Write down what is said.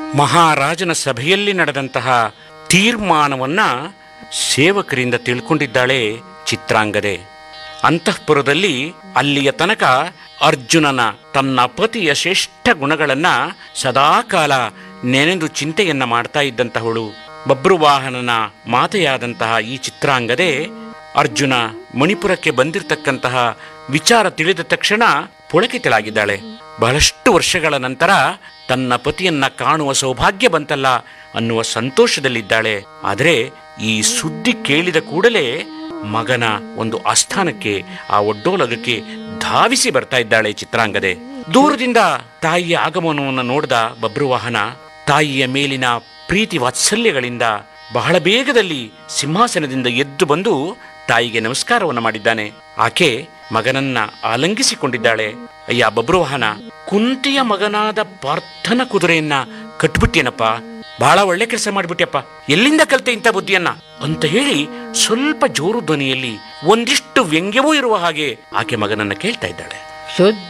ಮಹಾರಾಜನ ಸಭೆಯಲ್ಲಿ ನಡೆದಂತಹ ತೀರ್ಮಾನವನ್ನ ಸೇವಕರಿಂದ ತಿಳ್ಕೊಂಡಿದ್ದಾಳೆ ಚಿತ್ರಾಂಗದೆ ಅಂತಃಪುರದಲ್ಲಿ ಅಲ್ಲಿಯ ತನಕ ಅರ್ಜುನನ ತನ್ನ ಪತಿಯ ಶ್ರೇಷ್ಠ ಗುಣಗಳನ್ನ ಸದಾಕಾಲ ನೆನೆದು ಚಿಂತೆಯನ್ನ ಮಾಡ್ತಾ ಇದ್ದಂತಹವಳು ಬಬ್ರುವಾಹನನ ಮಾತೆಯಾದಂತಹ ಈ ಚಿತ್ರಾಂಗದೆ ಅರ್ಜುನ ಮಣಿಪುರಕ್ಕೆ ಬಂದಿರತಕ್ಕಂತಹ ವಿಚಾರ ತಿಳಿದ ತಕ್ಷಣ ಪುಳಕಿತಳಾಗಿದ್ದಾಳೆ ಬಹಳಷ್ಟು ವರ್ಷಗಳ ನಂತರ ತನ್ನ ಪತಿಯನ್ನ ಕಾಣುವ ಸೌಭಾಗ್ಯ ಬಂತಲ್ಲ ಅನ್ನುವ ಸಂತೋಷದಲ್ಲಿದ್ದಾಳೆ ಆದರೆ ಈ ಸುದ್ದಿ ಕೇಳಿದ ಕೂಡಲೇ ಮಗನ ಒಂದು ಆಸ್ಥಾನಕ್ಕೆ ಆ ಒಡ್ಡೋಲಗಕ್ಕೆ ಧಾವಿಸಿ ಬರ್ತಾ ಇದ್ದಾಳೆ ಚಿತ್ರಾಂಗದೆ ದೂರದಿಂದ ತಾಯಿಯ ಆಗಮನವನ್ನು ನೋಡಿದ ಬಬ್ರುವಾಹನ ತಾಯಿಯ ಮೇಲಿನ ಪ್ರೀತಿ ವಾತ್ಸಲ್ಯಗಳಿಂದ ಬಹಳ ಬೇಗದಲ್ಲಿ ಸಿಂಹಾಸನದಿಂದ ಎದ್ದು ಬಂದು ತಾಯಿಗೆ ನಮಸ್ಕಾರವನ್ನು ಮಾಡಿದ್ದಾನೆ ಆಕೆ ಮಗನನ್ನ ಆಲಂಗಿಸಿಕೊಂಡಿದ್ದಾಳೆ ಅಯ್ಯ ಬಬ್ರುವಾಹನ ಕುಂತಿಯ ಮಗನಾದ ಪಾರ್ಥನ ಕುದುರೆಯನ್ನ ಕಟ್ಬಿಟ್ಟೇನಪ್ಪ ಬಹಳ ಒಳ್ಳೆ ಕೆಲಸ ಮಾಡ್ಬಿಟ್ಯಪ್ಪ ಎಲ್ಲಿಂದ ಕಲ್ತೆ ಇಂಥ ಬುದ್ಧಿಯನ್ನ ಅಂತ ಹೇಳಿ ಸ್ವಲ್ಪ ಜೋರು ಧ್ವನಿಯಲ್ಲಿ ಒಂದಿಷ್ಟು ವ್ಯಂಗ್ಯವೂ ಇರುವ ಹಾಗೆ ಆಕೆ ಮಗನನ್ನ ಕೇಳ್ತಾ ಇದ್ದಾಳೆ ಶುದ್ಧ